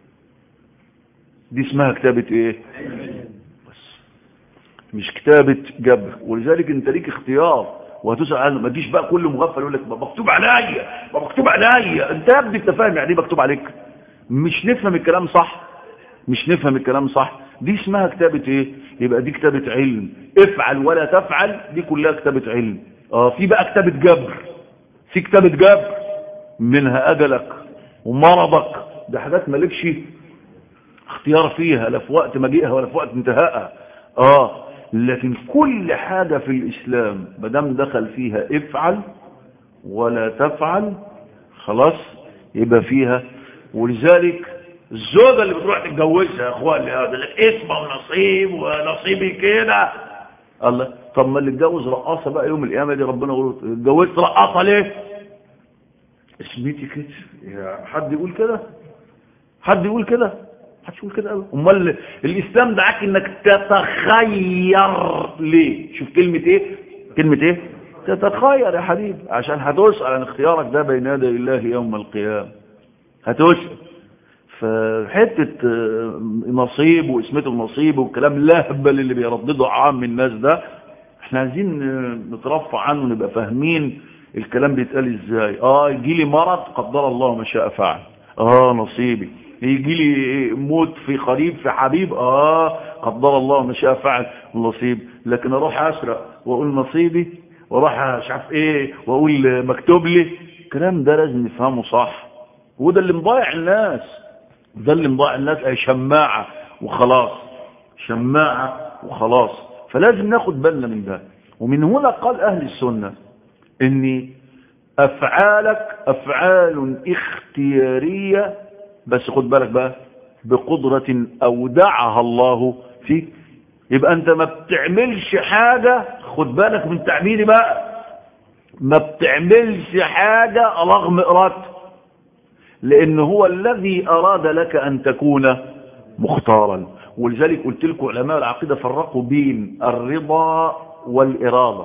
[SPEAKER 1] دي اسمها كتابة ايه بس مش كتابة جبر ولذلك انت ليك اختيار وهتسأل عنه ما تجيش بقى كل مغفل يقول لك مكتوب عليا مكتوب عليا انت يا ابني انت فاهم يعني ايه مكتوب عليك مش نفهم الكلام صح مش نفهم الكلام صح دي اسمها كتابة ايه يبقى دي كتابة علم افعل ولا تفعل دي كلها كتابة علم اه في بقى كتابة جبر في كتابة جبر منها اجلك ومرضك ده حاجات مالكش اختيار فيها لا في وقت مجيئها ولا في وقت انتهائها اه لكن كل حاجة في الاسلام مدام دخل فيها افعل ولا تفعل خلاص يبقى فيها ولذلك الزوجة اللي بتروح تتجوزها يا اخوان هذا لك اسمه ونصيب ونصيبي كده الله طب ما اللي اتجوز رقاصه بقى يوم القيامه دي ربنا يقول اتجوزت رقاصه ليه؟ اسميتي كده يا حد يقول كده؟ حد يقول كده؟ محدش يقول كده ابدا امال الاسلام دعاك انك تتخير ليه؟ شوف كلمه ايه؟ كلمه ايه؟ تتخير يا حبيبي عشان هتسال عن اختيارك ده بين يدي الله يوم القيامه هتسال فحتة نصيب واسمته النصيب والكلام لهبل اللي بيردده عام الناس ده احنا عايزين نترفع عنه نبقى فاهمين الكلام بيتقال ازاي اه يجي لي مرض قدر الله ما شاء فعل اه نصيبي يجي لي موت في قريب في حبيب اه قدر الله ما شاء فعل نصيب لكن اروح اسرق واقول نصيبي واروح مش عارف ايه واقول مكتوب لي الكلام ده لازم نفهمه صح وده اللي مضايع الناس ده اللي مضايع الناس اي شماعة وخلاص شماعة وخلاص فلازم ناخد بالنا من ده ومن هنا قال اهل السنة ان افعالك افعال اختيارية بس خد بالك بقى بقدرة اودعها الله فيك يبقى انت ما بتعملش حاجة خد بالك من تعبيري بقى ما بتعملش حاجة رغم ارادتك لأن هو الذي أراد لك أن تكون مختارا ولذلك قلت لكم علماء العقيدة فرقوا بين الرضا والإرادة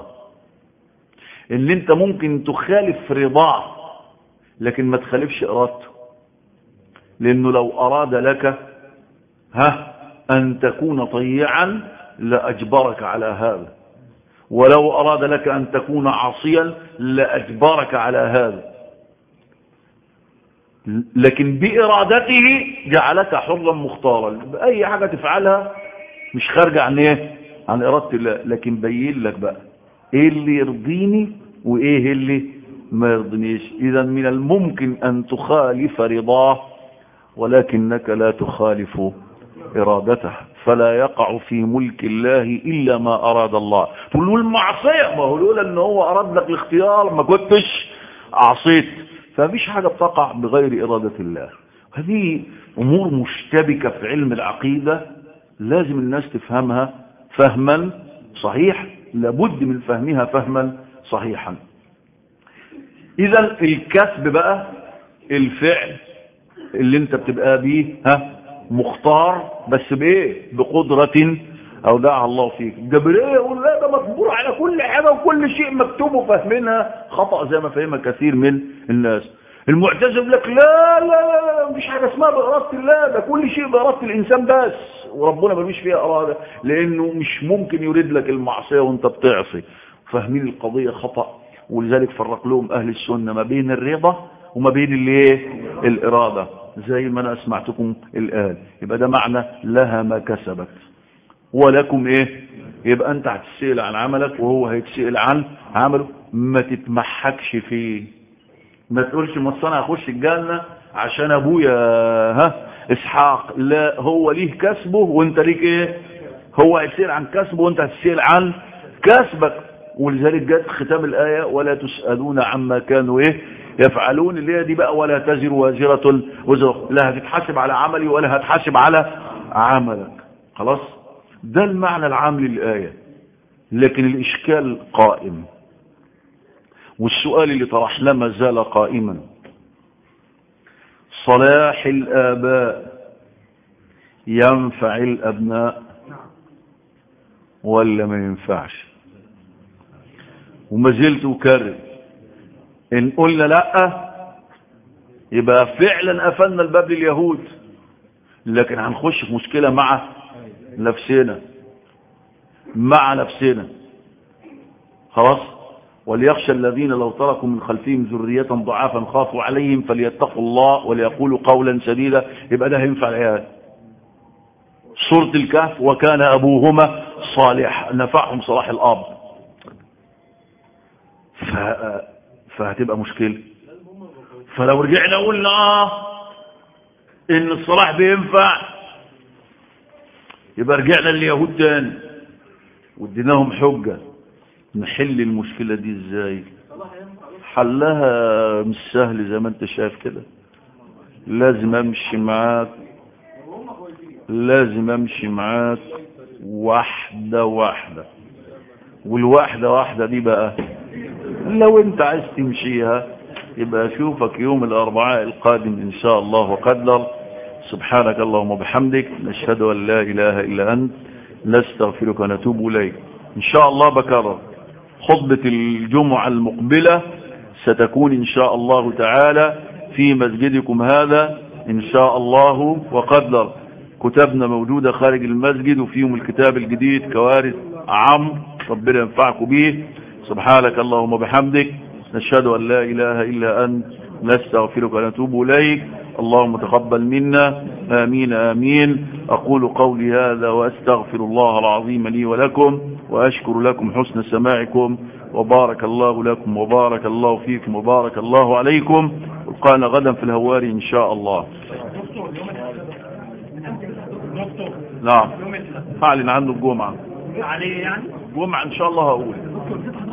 [SPEAKER 1] إن أنت ممكن تخالف رضاه لكن ما تخالفش إرادته لأنه لو أراد لك ها أن تكون طيعا لأجبرك على هذا ولو أراد لك أن تكون عاصيا لأجبرك على هذا لكن بإرادته جعلك حرا مختارا أي حاجة تفعلها مش خارجة عن إيه عن إرادة الله لكن بين لك بقى إيه اللي يرضيني وإيه اللي ما يرضنيش إذا من الممكن أن تخالف رضاه ولكنك لا تخالف إرادته فلا يقع في ملك الله إلا ما أراد الله تقول له المعصية ما هو لولا أنه هو أراد لك الاختيار ما كنتش عصيت فمفيش حاجة بتقع بغير إرادة الله هذه أمور مشتبكة في علم العقيدة لازم الناس تفهمها فهما صحيح لابد من فهمها فهما صحيحا إذا الكسب بقى الفعل اللي انت بتبقى بيه ها مختار بس بايه بقدرة اودعها الله فيك الجبرية يقول لا ده مجبور على كل حاجة وكل شيء مكتوب وفاهمينها خطأ زي ما فهمها كثير من الناس المعتزل يقول لك لا لا لا مفيش حاجة اسمها بإرادة الله ده كل شيء بإرادة الإنسان بس وربنا ملوش فيها إرادة لأنه مش ممكن يريد لك المعصية وأنت بتعصي فاهمين القضية خطأ ولذلك فرق لهم أهل السنة ما بين الرضا وما بين الايه الإرادة زي ما أنا أسمعتكم الآن يبقى ده معنى لها ما كسبت ولكم إيه يبقى أنت هتسأل عن عملك وهو هيتسأل عن عمله ما تتمحكش فيه ما تقولش ما انا هخش الجنة عشان أبويا ها إسحاق لا هو ليه كسبه وانت ليك إيه هو هيتسأل عن كسبه وانت هتسأل عن كسبك ولذلك جت ختام الآية ولا تسألون عما كانوا إيه يفعلون اللي هي دي بقى ولا تزر وازرة وزر لا هتتحاسب على عملي ولا هتحاسب على عملك خلاص ده المعنى العام للآية لكن الإشكال قائم والسؤال اللي طرحناه ما زال قائما صلاح الآباء ينفع الأبناء ولا ما ينفعش وما زلت أكرر إن قلنا لا يبقى فعلا قفلنا الباب لليهود لكن هنخش في مشكلة مع نفسنا مع نفسنا خلاص وليخشى الذين لو تركوا من خلفهم ذرية ضعافا خافوا عليهم فليتقوا الله وليقولوا قولا سديدا يبقى ده هينفع العيال سورة الكهف وكان أبوهما صالح نفعهم صلاح الأب ف... فهتبقى مشكلة فلو رجعنا قلنا اه ان الصلاح بينفع يبقى رجعنا لليهود تاني واديناهم حجة نحل المشكلة دي ازاي حلها مش سهل زي ما انت شايف كده لازم امشي معاك لازم امشي معاك واحدة واحدة والواحدة واحدة دي بقى لو انت عايز تمشيها يبقى اشوفك يوم الاربعاء القادم ان شاء الله وقدر سبحانك اللهم وبحمدك نشهد ان لا اله الا انت نستغفرك ونتوب اليك ان شاء الله بكرر خطبة الجمعة المقبلة ستكون ان شاء الله تعالى في مسجدكم هذا ان شاء الله وقدر كتابنا موجودة خارج المسجد وفيهم الكتاب الجديد كوارث عم ربنا ينفعكم به سبحانك اللهم وبحمدك نشهد أن لا إله إلا أنت نستغفرك ونتوب إليك اللهم تقبل منا آمين آمين أقول قولي هذا وأستغفر الله العظيم لي ولكم وأشكر لكم حسن سماعكم وبارك الله لكم وبارك الله فيكم وبارك الله عليكم والقانا غدا في الهواري إن شاء الله نعم أعلن عنه الجمعة
[SPEAKER 2] عليه يعني
[SPEAKER 1] الجمعة إن شاء الله هقول